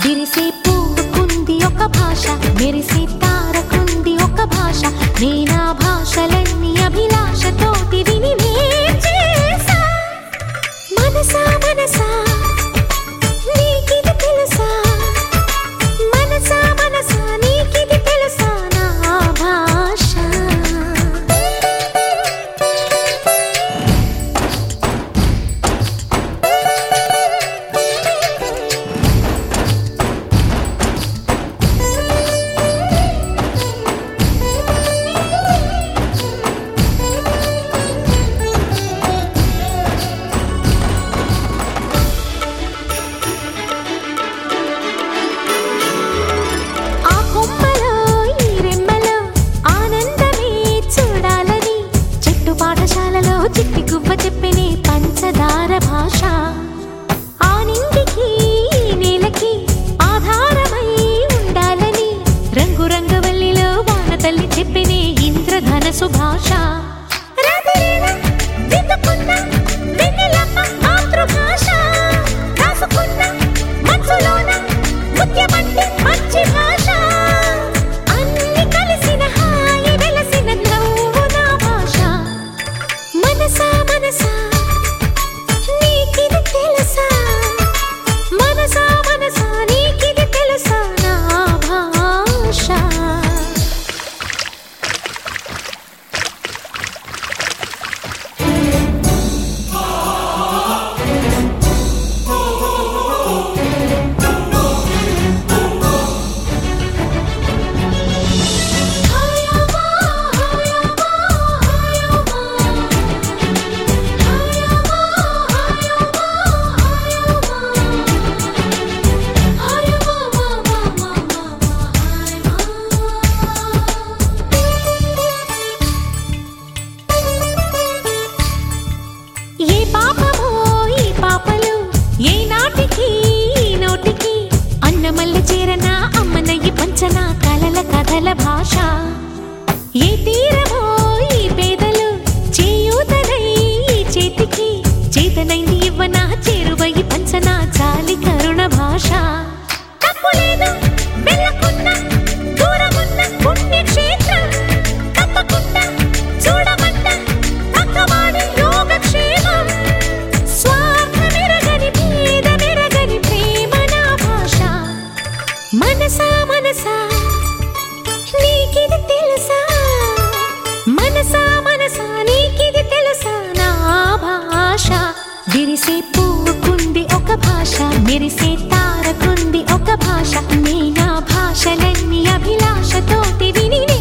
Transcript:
విరిసే పువ్వుకుంది ఒక భాష మెరిసే తారకుంది ఒక భాష నేనా భాషలన్నీ అభిలాషతోటి విని నేర్చేసా మనసా మనసా నీకిది తెలుసా మనసా మనసా నీకిది తెలుసా నా భాష ఆ కొమ్మలో ఈ రెమ్మలో ఆనందమే చూడాలని చెట్టు పాఠశాలలో చిట్టి గువ్వ చెప్పినే పంచదార భాష ఆ నింగికి ఈ నేలకి ఆధారమై ఉండాలని రంగు రంగవల్లిలో వాన తల్లి చెప్పినే ఇంద్రధనసు భాష రాత్రివేళ దిద్దుకున్న వెన్నెలమ్మ మాతృభాష రాసుకున్న మనసులోన ముత్యమంటే మంచి భాష అన్ని కలిసిన హాయి వెలసిన నవ్వు నా భాష మనసా మనసా నీకిది తెలుసా మనసా మనసా నీకిది తెలుసా నా భాష ఏ పాపమో ఈ పాపలు ఏ నాటికి ఈ నోటికి అన్నమల్ల చేరన అమ్మనయ్యి పంచన కలల కథల భాష ఏ తీరమో ఈ పేదలు చేయూతనై ఈ చేతికి చేతనైంది ఇవ్వన చేరువయి పంచన చాలి కరుణ భాష తప్పులేదు వెళ్ళకున్న దూరమున్న పుణ్యక్షేత్రం తప్పకుండా చూడమంట పక్కవాడి యోగక్షేమం స్వార్థమెరగని భేదమెరగని ప్రేమ నా భాష మనసా మనసా నీకిది తెలుసా మనసా మనసా నీకిది తెలుసా నా భాష విరిసే పువ్వుకుంది ఒక భాష మెరిసే తారకుంది ఒక భాష నీ నా భాషలన్నీ అభిలాషతోటి విని